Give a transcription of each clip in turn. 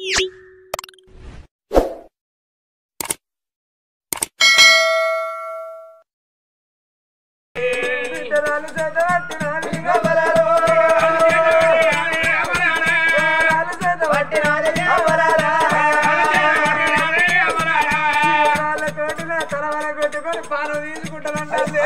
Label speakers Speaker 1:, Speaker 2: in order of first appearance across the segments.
Speaker 1: బిడ్డరాలు చదవట్టినాడు గబలాలు. బిడ్డరాలు చదవట్టినాడు గబలాలా. వాళ్ళ కోటిన తలవల కొట్టుకొని పాలు తీసుకుంటానంటే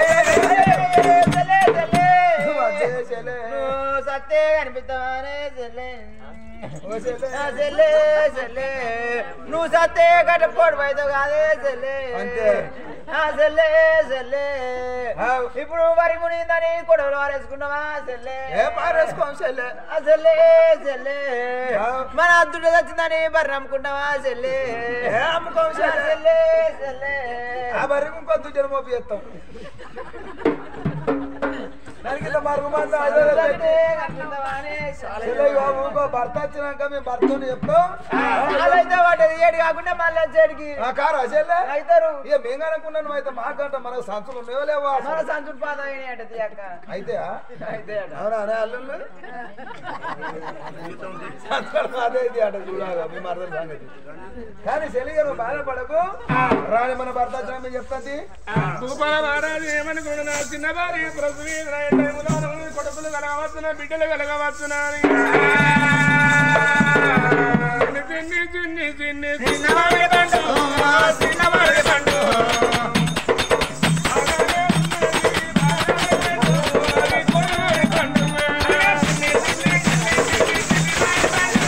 Speaker 2: సత్తే కనిపిస్తావానే చెల్లె ఆ చెల్లె చెల్లె నువ్వు సత్తే కట్టుకోడు పోయితావు కాదే చెల్లె
Speaker 1: అంతే.
Speaker 2: ఆ చెల్లె చెల్లె
Speaker 1: ఆవ్.
Speaker 2: ఇప్పుడు వరి మునిందని కొడవలు వారేసుకున్నావా చెల్లె
Speaker 1: ఏ పారేసుకోం చెల్లె
Speaker 2: ఆ చెల్లె చెల్లె
Speaker 1: ఆవ్.
Speaker 2: మన అద్దుడు వచ్చిందని బర్రె అమ్ముకుంటావా చెల్లె
Speaker 1: ఏ అమ్ముకోం
Speaker 2: ఆ
Speaker 1: చెల్లె
Speaker 2: చెల్లె చెల్లె
Speaker 1: ఆ బర్రె ఇంకొద్దు జన్మోపి చేస్తాం దానికి ఇంత మరుగు మంది ఐదో రోజు
Speaker 2: సత్తే
Speaker 1: పెట్టి,
Speaker 2: కనిపిస్తావానే
Speaker 1: చెల్లె ఇగో ఊకో భర్త వచ్చినాక మీ భర్తని చెప్తాం
Speaker 2: వాళ్ళైతే వాటి ఏడు కాకుండా మళ్ళీ వచ్చేడికి
Speaker 1: ఆ కారా చెల్లె
Speaker 2: అవుతారు
Speaker 1: ఇక మేము అనుకున్నాను అయితే మాకంట మనకు సంచులు ఉన్నాయో లేవా
Speaker 2: మన సంచుడు పాత అయినాయి అంట తీయక్క
Speaker 1: అయితే
Speaker 2: అయితే అట.
Speaker 1: అవునా అనే అల్లుళ్ళు సంచులు అదే ఇది అట చూడాలి మీ మరదల సంగతి కానీ చెల్లిగా నువ్వు బాధపడకు రాని మన భర్త వచ్చినా మీకు చెప్తాది
Speaker 3: భూపాల మహారాజు ఏమనుకున్నా నా చిన్న భార్య ప్రసవి టైములో కొడుకులు కలగవచ్చునా బిడ్డలు కలగవచ్చునా అని. చిన్ని చిన్ని చిన్ని చిన్నవాడి బండు చిన్నవాడి బండు అలాగే ఉన్నది బాలవాడి బండు, అది కొడుకుడి బండు. చిన్ని చిన్ని చిన్ని చిన్ని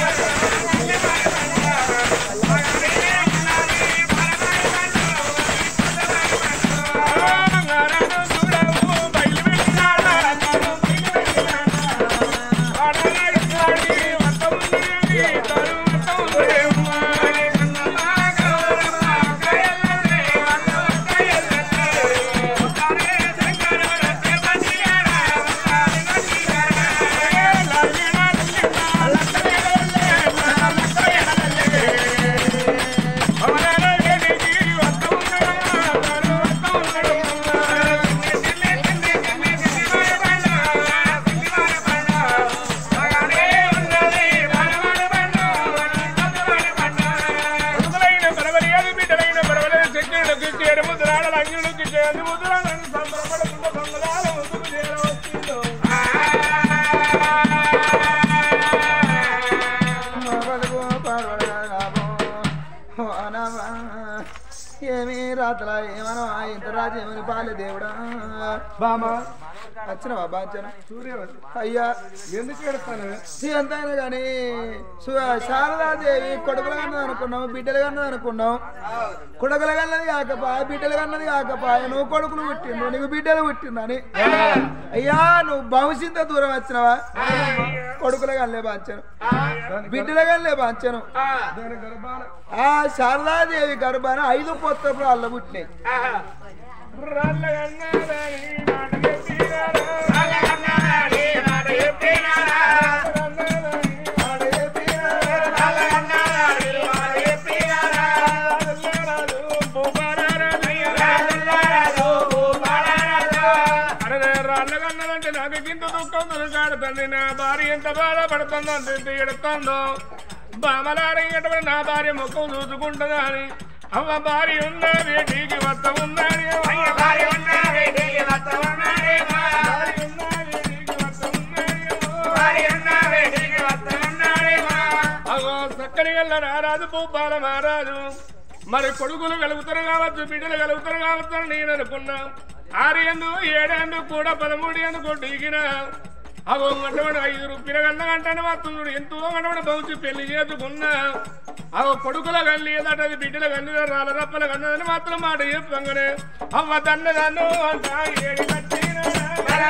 Speaker 1: ఏమి రాత్ర ఏమనో ఇంత రాజు ఏమని పాలే దేవుడా బామా వచ్చినవా బాచన అయ్యా
Speaker 3: ఎందుకు పెడతాను
Speaker 1: ఎంతైనా కానీ శారదాదేవి కొడుకులు కన్నది అనుకున్నావు బిడ్డలు కన్నది అనుకున్నావు కొడుకులు కన్నది కాకపాయ బిడ్డలు కన్నది కాకపాయ నువ్వు కొడుకులు పుట్టిండు నీకు బిడ్డలు పుట్టిందని అయ్యా నువ్వు భవిష్యత్తు దూరం వచ్చినవా కొడుకులు కనలే బాంచను బిడ్డలు కనలే బాంచను
Speaker 3: దాని గర్భాన
Speaker 1: ఆ శారదాదేవి గర్భాన ఐదు పొత్తప్పుడు అల్ల పుట్టినాయి
Speaker 3: రాళ్ళగన్నదంటే నాకు ఇంత దుఃఖం దొరకాడుతుంది నా భార్య ఎంత బాధపడుతుందో అంత ఎడుతుందో బామలాడేటప్పుడు నా భార్య ముఖం చూసుకుంటుందా అని అవ్వ భార్య ఉన్న వేటికి వత్త ఉందని అయ్య భార్య ఉన్న వేటికి వత్త ఉన్నది భార్య ఉన్న వేటికి వత్త ఉన్నది భార్య ఉన్న వేటికి వత్త ఉన్నది అగో చక్కని గల్ల రారాజు భూపాల మహారాజు మరి కొడుకులు కలుగుతారు కావచ్చు బిడ్డలు కలుగుతారు కావచ్చు అని నేను అనుకున్నా ఆరేందు ఏడేందు కూడా పదమూడు ఎందుకు దిగిన అగో గంటబడి ఐదు రూపాయల గంట గంటనే వస్తున్నాడు ఎంతో గంటబడి బౌచి పెళ్లి చేసుకున్నా అగో కొడుకుల గల్లి ఏదట అది బిడ్డల గల్లి రాళ్ళ రప్పల గన్నదని మాత్రం మాట చెప్పంగానే అవ్వ దన్న దన్ను అంట ఏడి కట్టినాడా?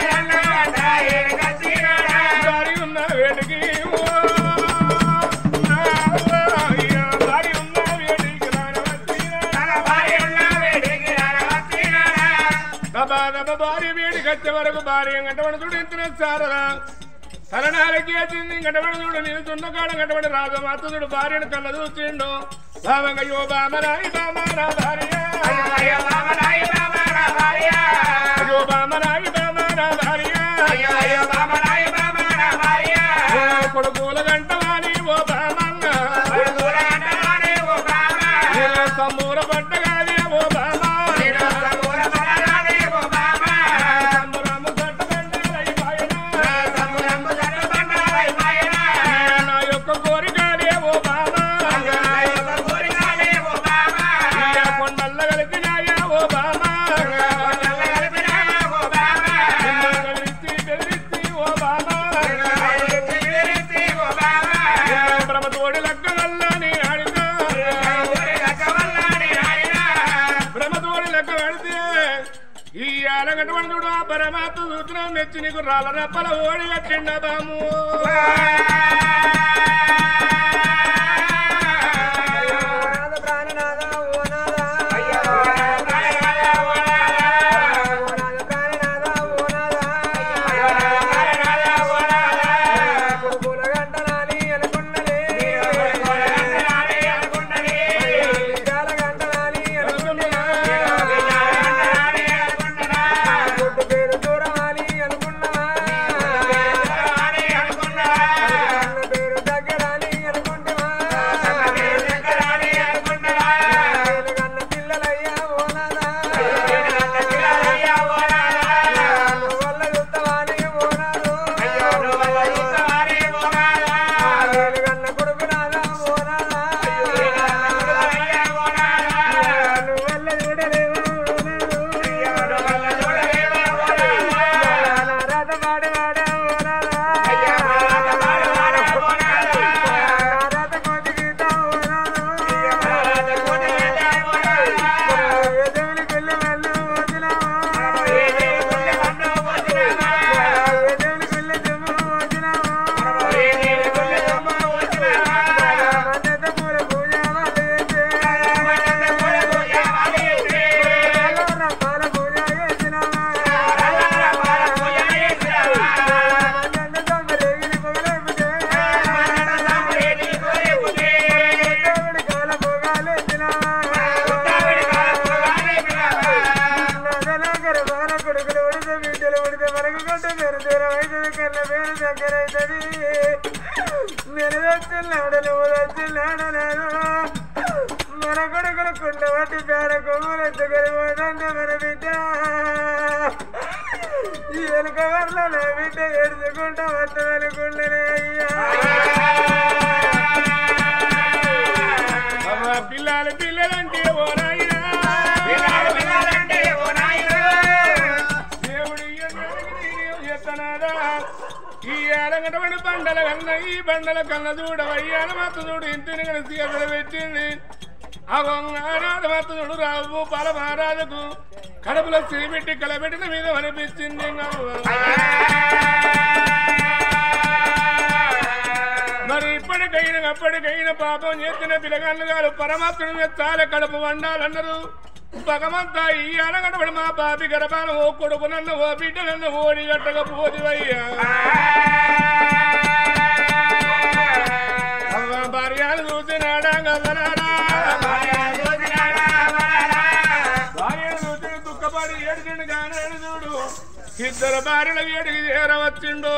Speaker 3: దారి ఉన్న వేడికి ఓ, నా అయ్యా, దారి ఉన్న వేడికి రానవచ్చినాడా? దబా దబ భార్య వేడి కచ్చే వరకు భార్య గంటబడి చూడు ఇంతనే సారదా తలనాలకి వచ్చింది గంటబడి చూడు నేను తున్న కాడ గంటబడి రాజు మాతుడు భార్యను కళ్ళ చూసిండు బామంగ యో బామరాయి బామరా భార్య అయ్యో బామరాయి బామరా భార్య ఓ కొడుకుల గంట వాణి ఓ బామంగ ఓడి లక్క వల్ల నీ ఆడినా బ్రహ్మతోడి లెక్క పెడితే ఈ అలగటువంటి ఆ పరమాత్మ సూత్రం మెచ్చి నీకు రాళ్ళ రప్పల ఓడి కట్టిండ బాము
Speaker 2: నాద ప్రాణనాద ఓ నాద ఓ నాద ప్రాణనాద ఓ నాద కొడుకుల గంటలాని అనుకున్నలే విశాల గంటలాని అనుకున్నలే గుడ్డు పేరు దూరమాని అనుకున్నవా కన్న పేరు దగ్గరాని అనుకుంటవా నేను కన్న పిల్లలయ్యా ఓ నాదా నువ్వు వల్ల యుద్ధవాని ఓ నాదు నేను కన్న కొడుకు నాదా ఓ నాదా నువ్వు వల్ల చూడలేవా ఓ నాదు నా రాత పాడవాడా ఓ నాదా నా రాత కోటి గీత ఓ నాదు ఎదురు పిల్ల వెళ్ళు వదిలావా ఎదురు పిల్ల జమ్ము వదిలావా మద్దతు పూల పూజ వాళ్ళేసే రకాల పూజ చేసినావా మద్దతు తొమ్మిదేగిలి పొగలేపుతే దేవుడి కాల భోగాలేసినావా నదలాగర బాల కొడుకులు ఉడితే బిడ్డలు ఉడితే మనకు గంట పేరు దూరం అవుతుంది కళ్ళ పేరు దగ్గర అవుతుంది నేను వచ్చిన్నాడు నువ్వు వచ్చిన్నాడు నేను మన కొడుకులు కుండ పట్టి పేర కొమ్ములు ఎత్తుకొని పోతుంది మన బిడ్డ ఈ వెనుక వల్ల నా బిడ్డ ఏడుచుకుంటా వస్తుందనుకుంటేనే అయ్యా
Speaker 3: అవ్వ పిల్లలు పిల్లలంటే ఓ నాయనా దేవుడి ఎత్తనాదా ఈ ఏడంగటపడి బండల కన్న ఈ బండల కన్న చూడవయ్యాల మత్త చూడు ఇంటిని కలిసి అక్కడ పెట్టింది అగొంగారాధ మత్త చూడు రావు పల మహారాజుకు కడుపులో సిరిపెట్టి కలబెట్టిన మీద అనిపించింది మరి ఇప్పటికైనా అప్పటికైనా పాపం చేసిన పిల్లగాళ్ళు గారు పరమాత్ముడు మెచ్చాల కడుపు వండాలన్నారు భగవంతా ఈ అనగడబడి మా బాబి గర్భాన ఓ కొడుకు నన్ను ఓ బిడ్డ నన్ను ఓడి గట్టకపోదివయ్యా అవ్వ భార్యను చూసినాడా గమనాడా భార్యను చూసి దుఃఖపడి ఏడిచిండు కానీ చూడు ఇద్దరు భార్యల ఏడికి చేరవచ్చిండు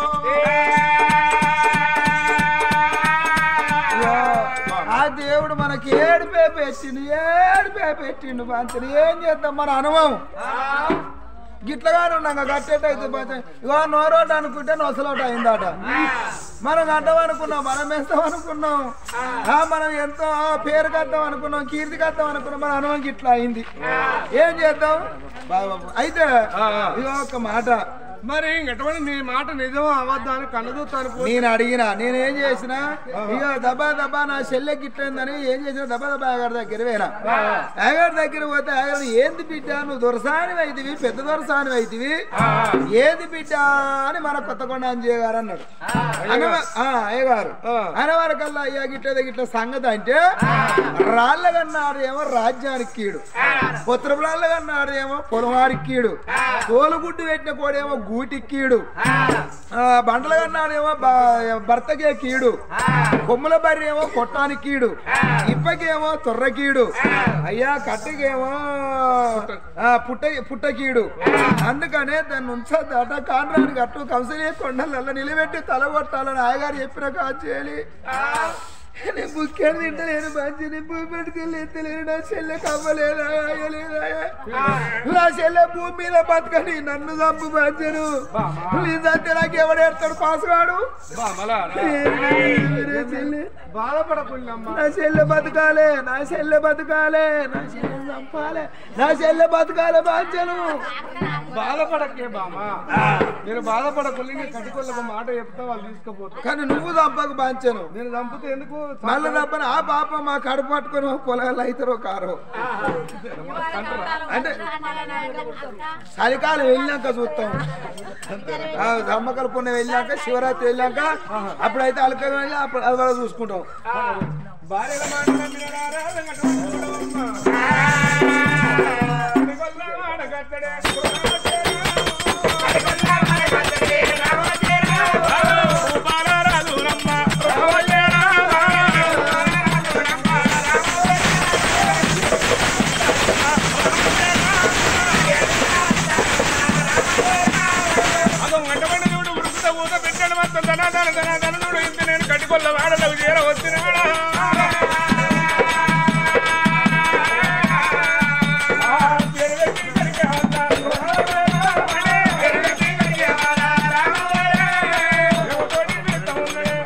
Speaker 1: ఆ దేవుడు మనకి ఏడుపే పెట్టిండు ఏడుపే పెట్టిండు పంచని ఏం చేద్దాం మన అనుభవం గిట్లగానే ఉన్నాం గట్టెట్టయితే పంచం ఇగో నోరోట అనుకుంటే నొసలోట అయిందట మనం కట్టం అనుకున్నాం మనం వేస్తాం అనుకున్నాం ఆ, మనం ఎంతో పేరు కద్దాం అనుకున్నాం కీర్తి కద్దాం అనుకున్నాం మన అనుభవం గిట్లా అయింది ఏం చేద్దాం బాబా అయితే ఇగో ఒక మాట
Speaker 3: మరి ఇంకటువంటి నీ మాట నిజం అవద్దా అని కన్నదూతాను
Speaker 1: నేను అడిగిన నేను ఏం చేసిన ఇక దబా దబా నా చెల్లె గిట్టిందని ఏం చేసిన దబా దబా ఆగారి దగ్గర పోయినా ఆగారి దగ్గర పోతే ఆగారు ఏంది బిడ్డ నువ్వు దొరసాని అయితివి పెద్ద దొరసాని అయితివి ఏది బిడ్డ అని మన కొత్తకొండ అంజయ్య గారు అన్నాడు అనవ- ఆ, అయ్యగారు అనవరకల్లా అయ్యా గిట్ల గిట్ల సంగతి అంటే రాళ్ళ కన్నాడు ఏమో రాజ్యానికి కీడు పుత్రపురాళ్ళ కన్నాడు ఏమో పొలవారికి కీడు తోలుగుడ్డు పెట్టిన కోడేమో గూటికి కీడు ఆ, బండల కన్నాడేమో బ- భర్తకే కీడు కొమ్ముల బర్రి ఏమో కొట్టానికి కీడు ఇప్పకేమో తొర్ర కీడు అయ్యా కట్టకేమో ఆ, పుట్ట పుట్ట కీడు అందుకనే దాన్ని ఉంచదట కాండ్రానికి అట్టు కంసలే కొండలల్ల నిలబెట్టి తల కొట్టాలని ఆయగారు చెప్పిన కాదు చేయాలి నేను బుక్కెడు తింటలేను మంచి భూమి పెట్టుకెళ్ళి ఎత్తలేను నా చెల్లె కవ్వలేదా అయ్యలేదా నా చెల్లె భూమి మీద బతకని నన్ను చంపు పంచను నీ చంతే నాకు ఎవడేస్తాడు పాసుగాడు
Speaker 3: బాధపడకుండా
Speaker 1: నా చెల్లె బతకాలే నా చెల్లె బతకాలే నా చెల్లె చంపాలే నా చెల్లె బతకాలే బాధ్యను
Speaker 3: బాధపడకే బామా నేను బాధపడకుండా నీ కటికొల్లకు మాట చెప్తా వాళ్ళు తీసుకుపోతా
Speaker 1: కానీ నువ్వు చంపకు బాంచాను
Speaker 3: నేను చంపితే ఎందుకు
Speaker 1: మళ్ళీ తప్పని ఆ పాప మా కడుపు పట్టుకొని పొలాలు అవుతారో కారో అంటే చలికాలం వెళ్ళాక చూస్తాం ఆ, అమ్మకల పుణ్యం వెళ్ళాక శివరాత్రి వెళ్ళాక అప్పుడైతే అలకలు వెళ్ళి అప్పుడు అది కూడా చూసుకుంటాం
Speaker 3: భార్యల మాట వినరారా, వెంకటరమణ చూడవమ్మ. కటికొల్ల మాట కట్టడే, బాలరాజులమ్మ, అదో మంటమండి చూడు ఉరుకుత ఊత పెట్టాడు మొత్తం ధన ధన ధన ధన చూడు ఇంత నేను కట్టుకొల్ల వాడలకు చేర వచ్చినాడా ఆ, పేరు పెట్టి కరిగే అంటారు. ఎవతోటి పెద్ద ఉన్నడే,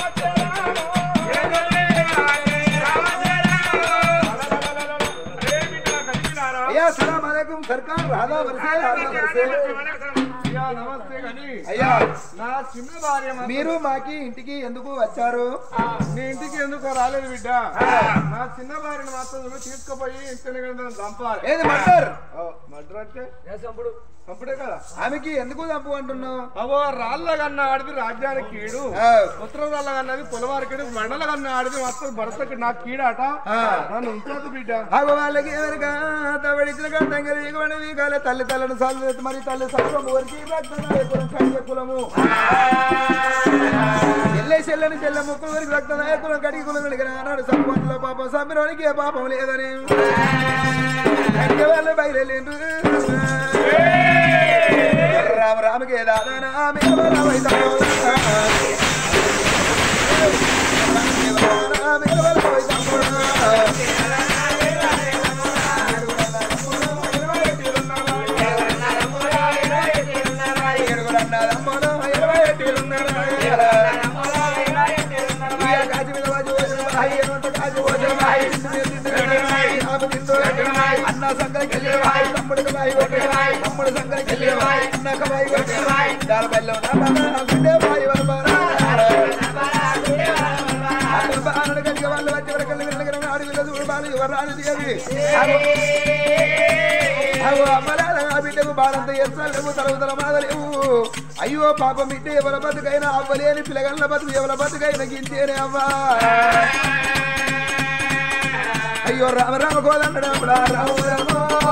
Speaker 3: అరే బిడ్డలా కనిపినారా?
Speaker 1: అయ్యా సలాం అలైకుం సర్కార్ రాధా వరసే రాధా వరసే
Speaker 3: అయ్యా, నమస్తే కానీ
Speaker 1: అయ్యా
Speaker 3: నా చిన్న భార్య మాత్రం
Speaker 1: మీరు మాకి ఇంటికి ఎందుకు వచ్చారు
Speaker 3: నీ ఇంటికి ఎందుకు రాలేదు బిడ్డ నా చిన్న భార్యను మాత్రం నువ్వు తీసుకుపోయి ఇంటిని కనుక చంపాలి
Speaker 1: ఏది మటర్
Speaker 3: మడ్ర అంటే చంపుడు చంపుడే కదా
Speaker 1: ఆమెకి ఎందుకు చంపు అంటున్నావు
Speaker 3: అవో రాళ్ళ కన్నా ఆడిది రాజ్యానికి కీడు
Speaker 1: ఆ,
Speaker 3: ఉత్తరం రాళ్ళ కన్నది పొలవారికి మండల కన్నా ఆడిది మాత్రం భర్తకి నాకు కీడాట
Speaker 1: ఆ.
Speaker 3: నన్ను ఉంచదు బిడ్డ
Speaker 1: ఆగో వాళ్ళకి ఎవరిగా తవడిచిన కంటంగరి ఇగవని వీగాలే తల్లి తల్లని సాలు మరి తల్లి సత్వము వరికి రక్తనాయకులం కడిగ కులము చెల్లె చెల్లని చెల్లె ముక్కుల వరకు రక్తనాయకులం కడిగి కులం కడిగిన నాడు సత్వంలో పాపం సమ్మిరోనికి ఏ పాపం లేదని కడిగే వాళ్ళు బయలుదేరు రామ రామకే దాదానా ఆమె రామైతామో అన్న సంకలకి వెళ్ళేవాయి తమ్ముడికి వాయి కొట్టేవాయి తమ్ముడు సంకలకి వెళ్ళేవాయి అన్నక వాయి కొట్టేవాయి దాని బెల్లం నా గుండె వాయి వరబారా అతను బాణుడు కనుక వాళ్ళు వచ్చి వరకు వెళ్ళగలిగిన అడవిలో చూడాలి ఎవరాని దిగది అగో అమ్మలాల ఆ బిడ్డకు బాలంత ఎత్తలేవు తలవుతల మాదలేవు అయ్యో పాప బిడ్డ ఎవల బతుకైనా అవ్వలేని పిల్లగల్ల బతుకు ఎవల బతుకైనా గింతేనే అవ్వా అయ్యో రామ రామ కోదండ రామ రామ రామ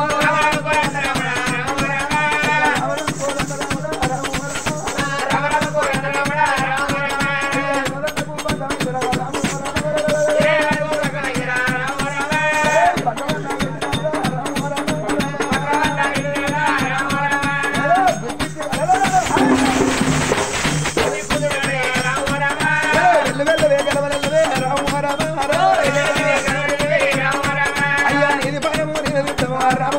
Speaker 1: అయ్యా నీది పరము నీది విత్తము రాము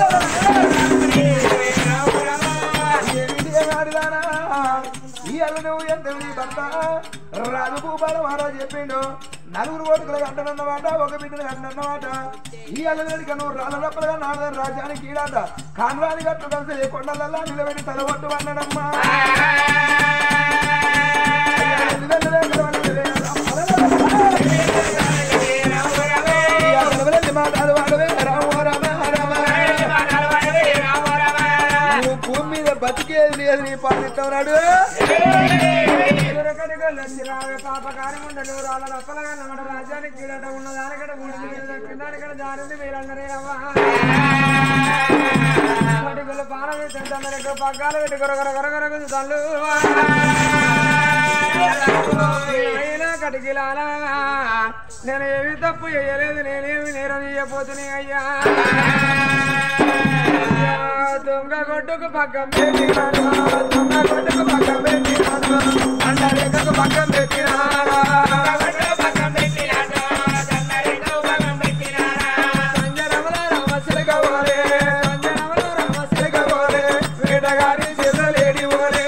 Speaker 1: ఇవాళ నువ్వు ఎంత నీ భర్త రాజు భూపాల మహారాజు చెప్పిండు నలుగురు ఓటుకులు అంటనన్నమాట ఒక బిడ్డలు అంటనన్నమాట ఇవాళ వేడిక నువ్వు రాళ్ళ రప్పలుగా నాడదని రాజ్యానికి ఈడాట కాన్రాని గట్టు కలిసి ఏ కొండలల్లా నిలబెట్టి తలబొట్టు అన్నాడమ్మా అయ్యా, వెళ్ళు, వెళ్ళు, వెళ్ళు, వెళ్ళు, అయ్యా, వెళ్ళు, మాట్లాడు వాడవే రామ రామ రామ నువ్వు భూమి మీద బతికేది లేదు నీ పాలిస్తాడు
Speaker 2: పాపకారముండలు రాళ్ళ రప్పలగా నమ్మడ రాజ్యానికి కీడట ఉన్న దానికడ గుడి కిందానికడ జారింది మీరందరే అవ్వా కటికలు పానం తింటారు పగ్గాలు పెట్టి కొరగర కొరగరకు తల్లు అయినా కటికిలాలా నేను ఏమి తప్పు చేయలేదు నేనేమి నేరం చేయబోతున్నా అయ్యా దొంగ కొట్టుకు పక్కం పెట్టినాను దొంగ కొట్టుకు పక్కం పెట్టినాను అండరేఖకు పక్కం పెట్టినాను సంజరమల రామశిలక పోలే సంజరమల రామశిలక పోలే వేటగారి చెల్లలేడి పోలే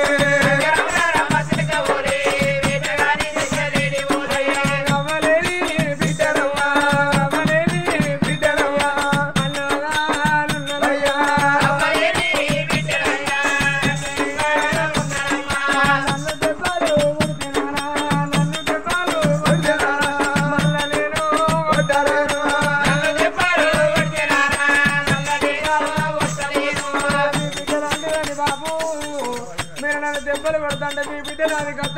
Speaker 2: రమలేని బిడ్డరవ్వా రమలేని బిడ్డరవ్వా అన్నగా నున్నయ్యా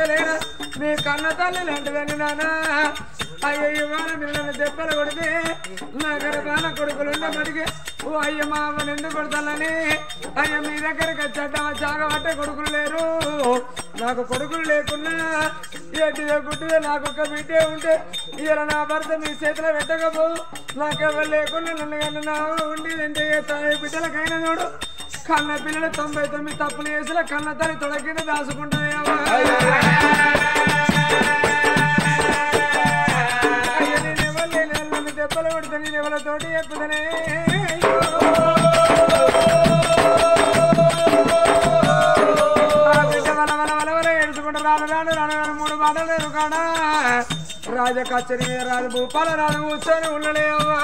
Speaker 2: భర్తలేనా నీ కన్న తల్లి లాంటిదని నానా అయ్యో ఇవాళ మీరు నన్ను దెబ్బలు కొడితే నా గర్భాన కొడుకులుండే మడిగి ఓ అయ్య మా అవ్వని ఎందుకు కొడతానని అయ్య మీ దగ్గరికి వచ్చాట చాగబట్టే కొడుకులు లేరు నాకు కొడుకులు లేకున్నా ఏటిదో గుడ్డిదో నాకు ఒక బిడ్డే ఉంటే ఇలా నా భర్త మీ చేతిలో పెట్టకపో నాకెవరు లేకుండా నన్ను కన్నా నా ఉండి అంటే తాయి బిడ్డలకైనా చూడు కన్న పిల్లలు తొంభై తొమ్మిది తప్పులు చేసిన కన్న తల్లి తొడ కింద దాచుకుంటుంది అయ్యో నేను ఎవరు లేని నన్ను దెబ్బలు కొడితే నేను ఎవరితోటి చెప్పుదనే బిడ్డ వల వల వల వల ఏడుచుకుంటూ రాను రాను రాను రాను మూడు మాటలు నేను కాడా రాజ కచ్చరి మీద రాజు భూపాల రాజు కూర్చొని ఉండలేవా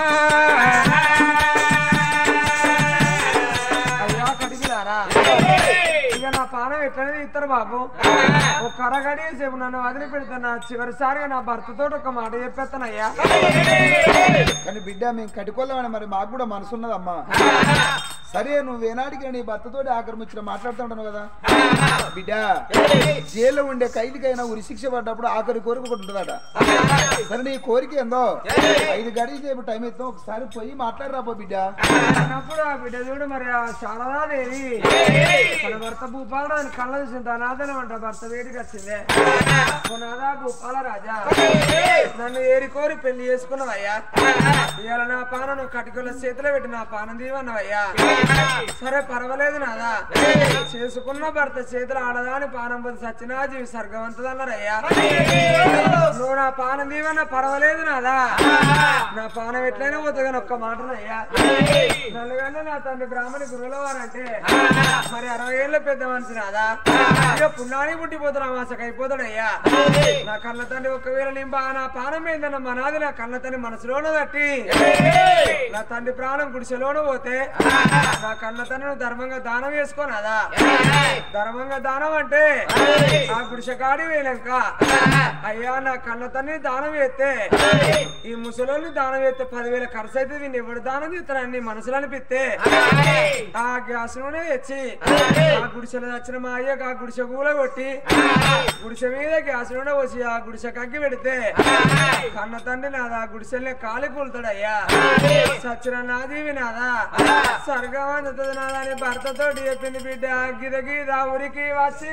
Speaker 2: అయ్యా కడిగిరారా ఇక నా పానం ఎట్లనే ఇస్తారు బాబు ఒక కరగడి సేపు నన్ను వదిలిపెడతాను చివరిసారిగా నా భర్తతో ఒక మాట చెప్పేస్తానయ్యా
Speaker 1: కానీ బిడ్డ మేము కట్టుకోలేమని మరి మాకు కూడా మనసు ఉన్నదమ్మా సరే నువ్వు ఏనాటికి నీ భర్తతోటి ఆక్రమించిన మాట్లాడుతుంటాను కదా బిడ్డ జైల్లో ఉండే ఖైదీకైనా ఉరి శిక్ష పడ్డప్పుడు ఆఖరి కోరిక ఒకటి ఉంటుందట సరే నీ కోరిక ఏందో ఐదు గడికి సేపు టైం ఇస్తాం ఒకసారి పోయి మాట్లాడరాపో బిడ్డ
Speaker 2: అన్నప్పుడు ఆ బిడ్డ చూడు మరి ఆ శారదాదేవి మన భర్త భూపాలరాజు కళ్ళ చూసిన అనాథనం అంట భర్త వేడికి వచ్చిందే కొనాదా భూపాల రాజా నన్ను ఏరి కోరి పెళ్లి చేసుకున్నావయ్యా ఇవాళ నా పానం నువ్వు కటికల చేతిలో పెట్టి నా పానం దీవన్నవయ్యా సరే పర్వాలేదు నాదా చేసుకున్న భర్త చేతులు ఆడదాని పానం పొంది సచ్చినా జీవి స్వర్గవంతుదన్నారయ్యా నువ్వు నా పానం దీవన్న పర్వాలేదు నాదా నా పానం ఎట్లయినా పోతుంది ఒక్క మాటనయ్యా నలుగంటే నా తండ్రి బ్రాహ్మణి గురువుల వారంటే మరి అరవై ఏళ్ళ పెద్ద మనిషి నాదా ఇక పుణ్యానికి పుట్టిపోతాడు అమాసకు అయిపోతాడయ్యా నా కళ్ళ తండ్రి ఒకవేళ నేను బా- నా పానం ఏందన్న మనాది నా కళ్ళ తండ్రి మనసులోనే తట్టి నా తండ్రి ప్రాణం గుడిసెలోనే పోతే నా కళ్ళ తండ్రి నువ్వు ధర్మంగా దానం వేసుకోనాదా ధర్మంగా దానం అంటే ఆ గుడిసె కాడి వేయలేక అయ్యా నా కళ్ళ తండ్రి దానం వేస్తే ఈ ముసలోని దానం వేస్తే పదివేల ఖర్చు అయితే దీన్ని ఎవడు దానం చేస్తానని మనసులో అనిపిస్తే ఆ గ్యాస్ నూనె తెచ్చి ఆ గుడిసెలో వచ్చిన మా అయ్యకు ఆ గుడిసె కూల కొట్టి గుడిసె మీద గ్యాస్ నూనె వచ్చి ఆ గుడిసె కగ్గి పెడితే కన్న తండ్రి నాదా ఆ గుడిసెల్ని కాలి కూలుతాడు అయ్యా సచిన నాది నాదా స్వర్గం అందుతుంది నాదా అని భర్తతో చెప్పింది బిడ్డ గిద గీద ఉరికి వచ్చి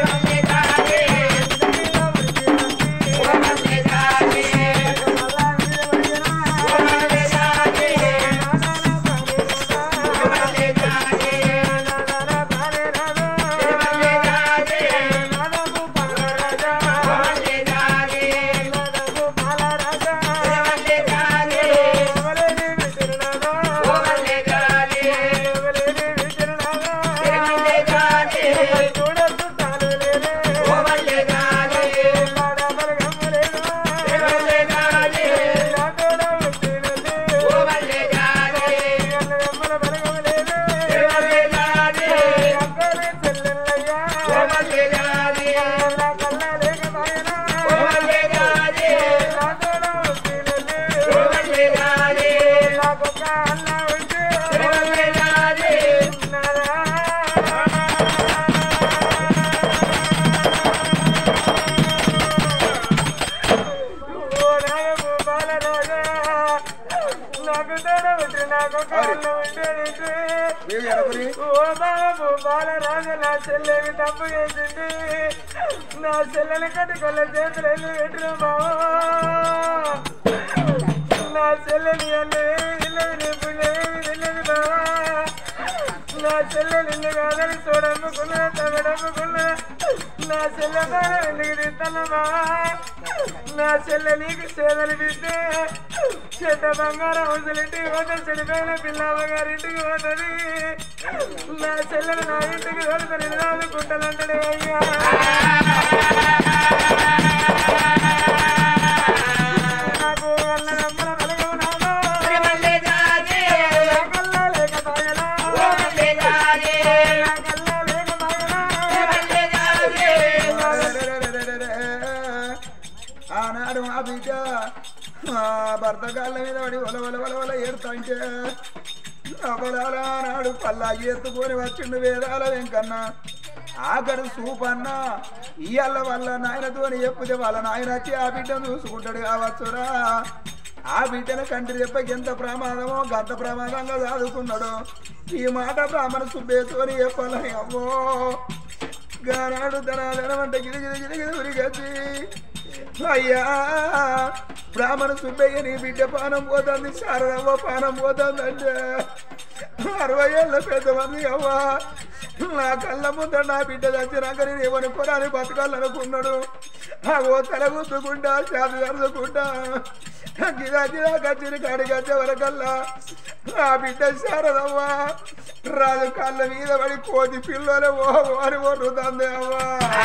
Speaker 2: నాకు తడబెట్టి నాకు కాళ్ళు ఉండేది
Speaker 1: ఏమి ఎడపరి?
Speaker 2: ఓ బాబు బాలరాజు నా చెల్లెకి తప్పు చేసింది నా చెల్లెని కట్టుకొల్ల చేతులు ఎందుకు పెట్టిన బావా నా చెల్లెని అన్నీ ఇల్లు నింపు తెలియదు బావా నా చెల్లెలు ఇల్లు కాదని చూడమ్ముకున్నా తగడమ్ముకున్నా నా చెల్లె ద్వారా ఎందుకు తింటాను బావా నా చెల్లె నీకు సేదలు బిడ్డే చెడ్డ బంగారం హౌసులింటికి పోతే చెడిపోయిన పిల్లమ్మ గారింటికి పోతుంది నా చెల్లెలు నా ఇంటికి వెళ్తాను రాదు గుంటలంటాడు అయ్యా నాకు వల్ల నమ్మల వెలగవు నాదా. నా కల్లా లేకపాయలా. నా కల్లా లేకపాయలా.
Speaker 1: ఆనాడు మా బిడ్డ ఆ భర్త కాళ్ళ మీద పడి ఒల ఒల ఒల ఒల ఏడుతాంటే అబలాల నాడు పల్లా ఎత్తుకొని వచ్చిండు వేదాల వెంకన్న ఆఖరి సూపన్న ఇయ్యాల వాళ్ళ నాయనతోని చెప్పుతే వాళ్ళ నాయన వచ్చి ఆ బిడ్డను చూసుకుంటాడు కావచ్చురా ఆ బిడ్డను కంటి చెప్పకి ఎంత ప్రమాదమో గంత ప్రమాదంగా చదువుకున్నాడు ఈ మాట బ్రాహ్మణ సుబ్బేతోని చెప్పాలని అమ్మో గానాడు ధనాధనమంటే గిరి గిరి గిరి గిరి ఉరిగచ్చి అయ్యా బ్రాహ్మణ సుబ్బయ్య నీ బిడ్డ పానం పోతుంది శారదవ్వ పానం పోతుంది అంటే అరవై ఏళ్ళ పెద్దమంది అవ్వ నా కళ్ళ ముంద నా బిడ్డ చచ్చినాక నేను ఏమనుకోరాని బతకాలనుకున్నాడు ఆ ఓ తల గుద్దుకుంటా చేతి జరుదుకుంటా గిరా గిరా కచ్చిన కాడికి వచ్చే వరకల్లా ఆ బిడ్డ శారదవ్వ రాజు కాళ్ళ మీద పడి కోతి పిల్లలు ఓ వారి కొట్టుతుంది అవ్వా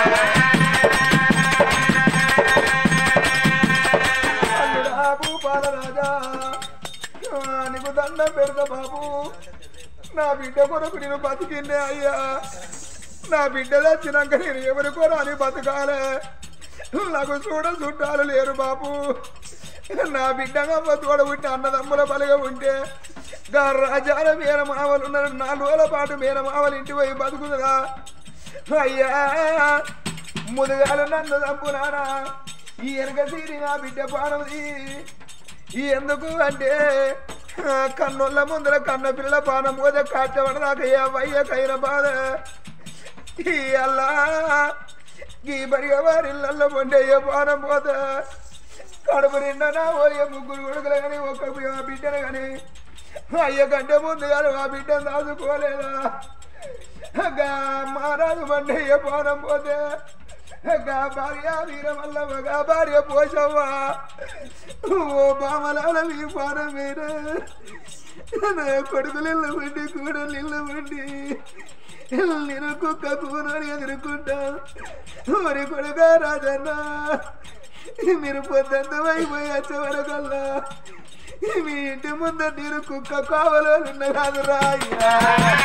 Speaker 1: అల్లుడా భూపాల రాజా ఆ, నీకు దండం పెడతా బాబు నా బిడ్డ కొరకు నేను బతికిందే అయ్యా నా బిడ్డ వచ్చినాక నేను ఎవరి కొరాని బతకాలే నాకు చూడ చుట్టాలు లేరు బాబు నా బిడ్డగా తోడ ఉంటే అన్నదమ్ముల బలిగా ఉంటే గా రాజాల మేర మావలు ఉన్నారు నాలుగు రోజుల పాటు మేర మావలు ఇంటి పోయి బతుకుతుందా అయ్యా ముదుగాలు నన్ను చంపునానా ఈ వెనక తీరి నా బిడ్డ పానది ఈ ఎందుకు అంటే ఆ, కన్నుల ముందర కన్న పిల్ల పానం పోతే కట్టబడి నాకు ఏ వయ్యకైన బాధ ఈ అల్లా ఈ బరిగా వారి ఇళ్ళల్లో పొండే ఏ పానం పోతే కడుపు నిండా నా పోయే ముగ్గురు కొడుకులు కానీ ఒక్క బి- బిడ్డను కానీ అయ్య కంటే ముందు కానీ ఆ బిడ్డను దాచుకోలేదా గా మహారాజు బండి ఏ పానం పోతే గా భార్య వీరమల్లమ్మ గా భార్య పోషవ్వ ఓ బామలాల మీ పానం వేరే నా కొడుకులు ఇల్లు ఉండి కూడలు ఇల్లు ఉండి నేను కుక్క కూనని ఎదుర్కొంటా మరి కొడుక రాజన్న మీరు పొద్దున్న అయిపోయి వచ్చే వరకల్లా మీ ఇంటి ముందు నేను కుక్క కావలో నిన్న కాదు రాయ్యా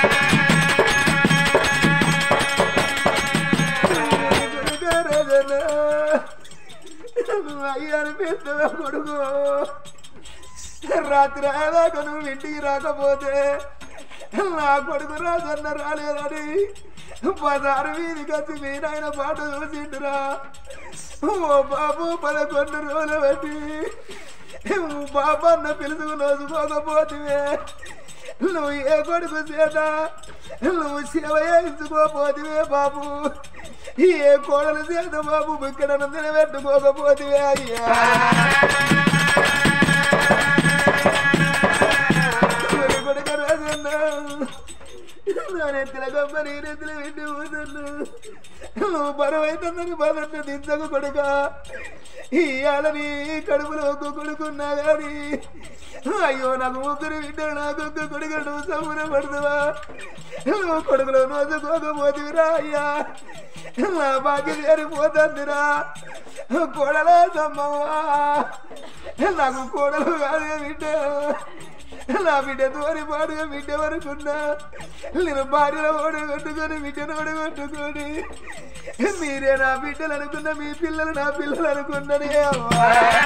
Speaker 1: అయ్యాని పెద్దవా కొడుకు రాత్రి అయ్యేదాకా నువ్వు ఇంటికి రాకపోతే నా కొడుకు రాజన్న రాలేదని పదహారు వీధికి వచ్చి మీ నాయన పాట చూసిండురా ఓ బాబు పదకొండు రోజులు బట్టి బాబు అన్న పిలుచుకు నోసుకోకపోతే నువ్వు ఏ కొడుకు చేత నువ్వు సేవ చేయించుకోపోతివే బాబు ఏ కోడలు చేత బాబు ఇక్కడ నిలబెట్టుకోకపోతివే అయ్యా ఒరి కొడుకు రాజన్న నా నెత్తిల గొప్ప నీ నెత్తిల పెట్టి పోతున్నా నువ్వు బరువైతుందని బాధంటే దించకు కొడుక ఇవాళ నీ కడుపులో ఒక్క కొడుకున్నా గాని అయ్యో నాకు ముగ్గురు వింటారు నాకు ఒక్క కొడుకు నువ్వు సమున పడుతువా నువ్వు కొడుకులో నోచుకోకపోతివిరా అయ్యా నా బాకి చేరిపోతుందిరా కోడలా సమ్మవ్వా నాకు కోడలు కాదు బిడ్డ నా బిడ్డ తోని పాడుగా బిడ్డ వరకున్నా నేను భార్యలో ఓడి కొట్టుకొని బిడ్డను ఓడి కొట్టుకొని మీరే నా బిడ్డలు అనుకున్న మీ పిల్లలు నా పిల్లలు అనుకున్నది అమ్మా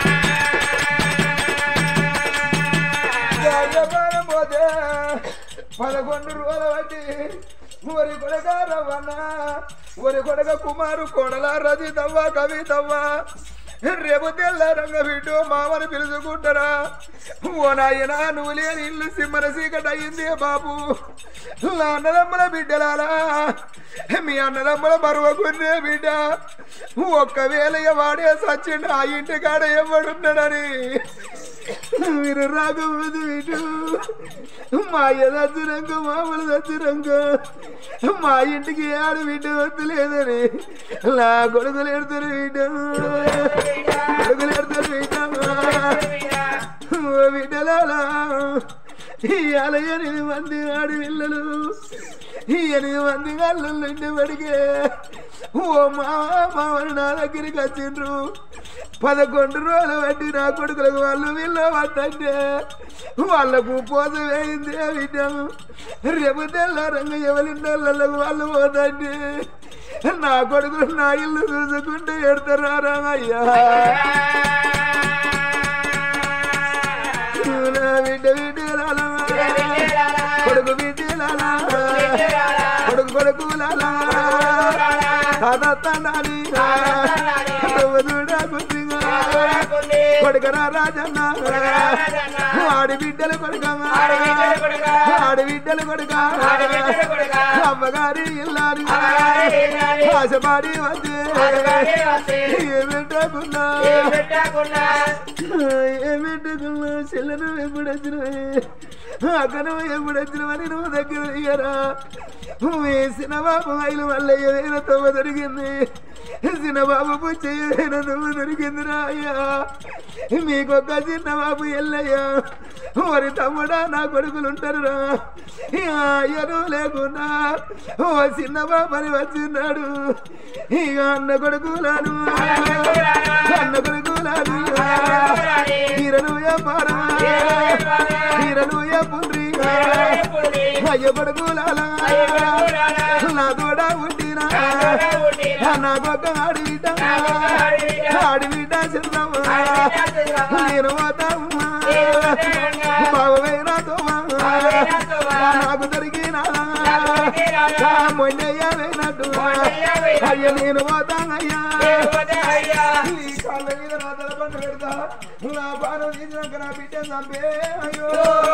Speaker 1: జాగ్రత్త పోతే పదకొండు రోజుల బట్టి ఒరి కొడక రవ్వన్న ఒరి కొడక కుమారు కొడల రది తవ్వ కవి తవ్వ రేపు తెల్ల రంగ బిడ్డు మామని పిలుచుకుంటారా ఓ నాయన నువ్వు లేని ఇల్లు సింహన సీకట అయింది బాబు నా అన్నదమ్ముల బిడ్డలారా మీ అన్నదమ్ముల మరవకున్నే బిడ్డ ఒక్కవేళ ఇక వాడే సచ్చిండు ఆ ఇంటి కాడ ఎవడున్నాడని మీరు రాకపోతే ఇటు మా అయ్య దచ్చిరంగ మామూలు దచ్చిరంగ మా ఇంటికి ఆడు బిడ్డ వద్దులేదని నా కొడుకులు ఎడతారు బిడ్డ కొడుకులు ఎడతారు బిడ్డ ఓ బిడ్డలాలా ఇవాళ ఎనిమిది మంది ఆడి పిల్లలు ఈ ఎనిమిది మంది అల్లుళ్ళు ఇంటి పడిగే ఓ మామ మామని నా దగ్గరికి వచ్చిండ్రు పదకొండు రోజులు బట్టి నా కొడుకులకు వాళ్ళు వీళ్ళు పట్టంటే వాళ్ళకు పోత వేయింది విద్యం రేపు తెల్లారంగా ఎవరిండళ్ళకు వాళ్ళు పోతండి నా కొడుకులు నా ఇల్లు చూసుకుంటే ఎడతారా అయ్యా నా బిడ్డ బిడ్డలాలా కొడుకు బిడ్డలాలా కొడుకు కొడుకులాలా రాధత్తాని నువ్వు చూడకుందిగా కొడుకరా రాజన్న ఆడి బిడ్డలు కొడుక ఆడి బిడ్డలు కొడుక అమ్మగారి ఇల్లారి ఆశపాడి వచ్చే ఏమిటకున్నా ఏమిటకున్నా చెల్లెను ఎప్పుడు వచ్చినవి అక్కను ఎప్పుడు వచ్చినవని నువ్వు దగ్గర దిగరా వేసిన బాబు ఐలు మల్లయ్య వేన తవ్వ దొరికింది చిన్న బాబు పుచ్చయ్య నువ్వు దొరికిందిరా అయ్యా మీకొక్క చిన్న బాబు ఎల్లయ్య మరి తమ్ముడా నా కొడుకులు ఉంటారురా అయ్యను లేకున్నా ఓ చిన్న బాబని వచ్చిన్నాడు ఇక అన్న కొడుకులాను అన్న కొడుకులాను తీరను వ్యాపారం తీరను పుండ్రి అయ్య కొడుకులాలా నా తోడ పుట్టినా నా గొక్క ఆడిబిడ్డ ఆడిబిడ్డ చిన్నమ్మ నేను పోతామ్మా బాబవేనాతో నాకు దొరికినా మొన్నయ్య వేనట్టు అయ్య నేను పోతానయ్యా ఈ కాళ్ళ మీద నా తలపండు పెడతా నా బాణం తీసినాక నా బిడ్డ చంపే అయ్యో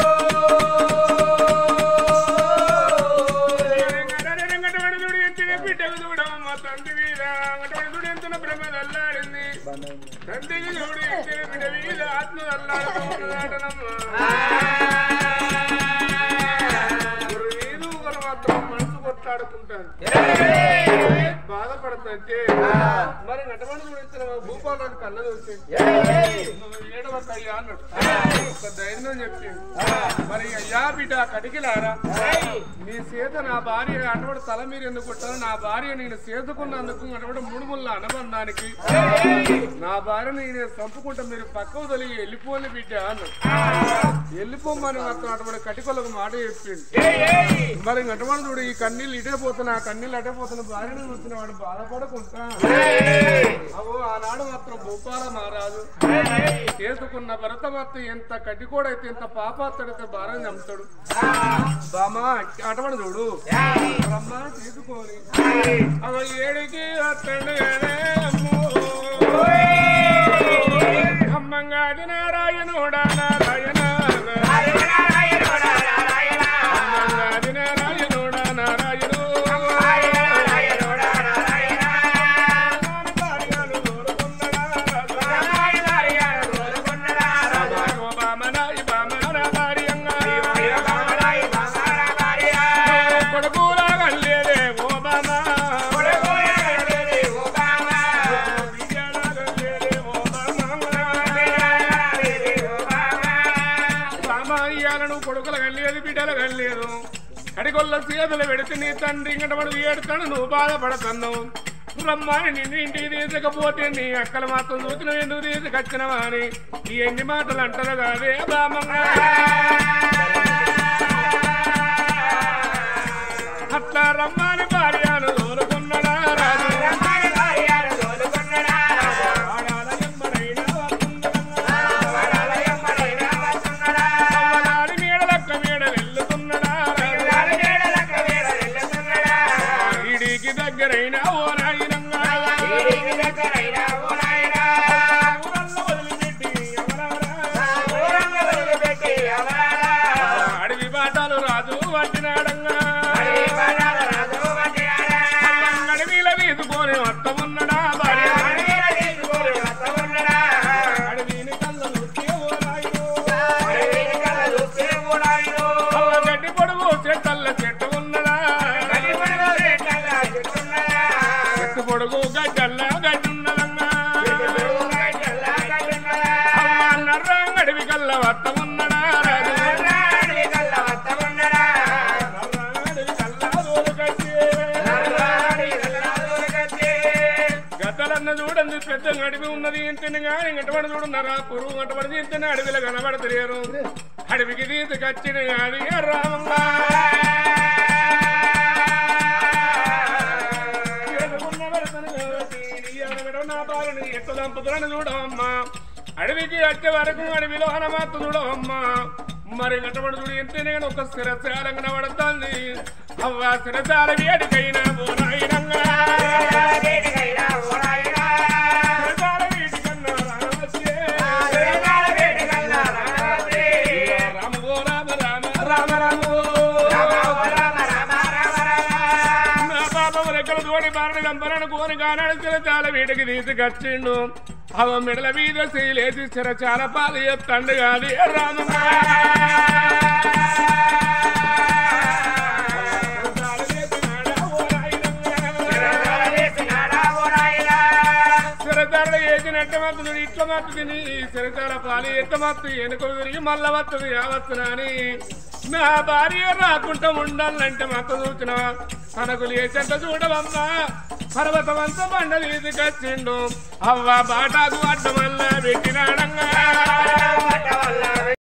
Speaker 3: వెంకటవడుడు ఎత్తిన బిడ్డకు చూడమ్మ తండ్రి మీద వెంకటవడుడు ఎంతన భ్రమ అల్లాడింది తండ్రికి చూడు ఎత్తిన బిడ్డ మీద ఆత్మ అల్లాడుతూ ఒకరు మాత్రం మనసు కొట్లాడుకుంటాను బాధపడుతుంటే మరి నటమని చూడించిన భూపాలను కళ్ళ చూసి ఏడవక అయ్యా అన్నాడు ఒక ధైర్యం చెప్పి మరి అయ్యా బిడ్డ కటికిలారా నీ సీత నా భార్య అటువంటి తల మీరు ఎందుకు కొట్టారు నా భార్య నేను సేదుకున్నందుకు అటువంటి ముడుముళ్ళ అనుబంధానికి నా భార్య నేను చంపుకుంటా మీరు పక్కకు తొలిగి వెళ్ళిపోని బిడ్డ అన్నాడు వెళ్ళిపోమని మాత్రం అటువంటి కటికొలకు మాట చెప్పిండు మరి అటువంటి చూడు ఈ కన్నీళ్ళు ఇటే పోతున్నా ఆ కన్నీళ్ళు అటే పోతున్న భార్యను చూసిన వాడు బాధపడకుంటా అవో ఆనాడు మాత్రం భూపాల మహారాజు చేసుకున్న భరత భర్త ఎంత కటికోడైతే ఎంత పాపాత్తడైతే భారం చంపుతాడు బామా అటువంటి చూడు బ్రహ్మ తీసుకొని అవ ఏడికి అత్తడు అమ్మంగాది నారాయణోడా నారాయణ అమ్మంగాది నారాయణోడా నారాయణు బామనాయి బామన భార్యంగా కొడుకులాగా లేదే ఓ బామ బిడ్డలాగా లేదే ఓ బామ సామాన్యాలను కొడుకులు కల్లేదు బిడ్డలు కల్లేదు కడిగొల్ల సీతలు పెడితే నీ తండ్రి ఇంకట పడు ఏడుతాను నువ్వు బాధపడుతున్నావు రమ్మని నిన్ను ఇంటికి తీసుకపోతే నీ అక్కల మాత్రం చూసిన ఎందుకు తీసుకొచ్చినవా అని ఈ ఎన్ని మాటలు అంటారు కాదే బామంగా అట్లా రమ్మని భార్యను తోలుకున్నడా రాజు ఆడాల ఎమ్మడైనా వస్తుండగా. అవ్వలాడి మేడలక్క మేడ వెళ్ళుతున్నడా ఇడికి దగ్గరైన ఓ నాయనంగా ఊరల్లో వదిలిపెట్టి ఎవరెవరా? అడవి బాటలు రాజు వట్టినాడంగా అడవిల తీసుకొని వస్తమున్నడా భార్య అడవిని కళ్ళను ఓ నాయనో. అవ్వ గడ్డి పొడుగు చెట్టల్ల చెట్టు ఉన్నదా చెట్టు పొడుగు గడ్డల్ల గడ్డి ఉన్నదమ్మా అమ్మ నర్రం అడవి కల్ల వత్త ఉన్నడా రాజు నర్రం అడవి కల్ల దూరు కట్టి. గద్దలన్న చూడండి పెద్ద అడవి ఉన్నది ఇంటిని కానీ ఇంకటి చూడున్నారా పురుగు గంటపడి ఇంటిని అడవిలో కనబడతలేరు అడవికి తీసుకొచ్చిన అది రామంగా ఎదుగున్న వెళతను కాబట్టి నీ ఎవరు నా బాలని ఎట్ల దంపతులను చూడవమ్మా అడవికి వచ్చే వరకు అడవిలో హనుమాత్తు చూడవమ్మా మరి గట్టబడుతుడు ఎంతనే కానీ ఒక స్థిరచారం కనబడుతుంది అవ్వ స్థిరచార వేడికైనా పోరాయిరంగా స్థిరచార వేడికన్నా రామచ్చే. రామ ఓ రామ రామ రామ రామ నా పాపం రెక్కలు తోడి బారని గంపరను కోరి కానాడు చిరచాల వీటికి తీసుకొచ్చిండు అవ మిడల మీద శైలేసి చిరచాల పాలు ఎత్తండు గాని రామమ్మ సిరతాడ వేసినట్టు మత్తు ఇట్ల మత్తు తిని సిరతాడ పాలు ఎట్ల మత్తు ఎనుక తిరిగి మల్ల వత్తది యావత్తున అని నా భార్య రాకుండా ఉండాలంటే మక్క చూచిన తనకు లేచంత చూడవమ్మా పర్వతమంతా బండ తీసుకొచ్చిండు అవ్వ బాటాకు అడ్డమల్లా పెట్టినాడంగా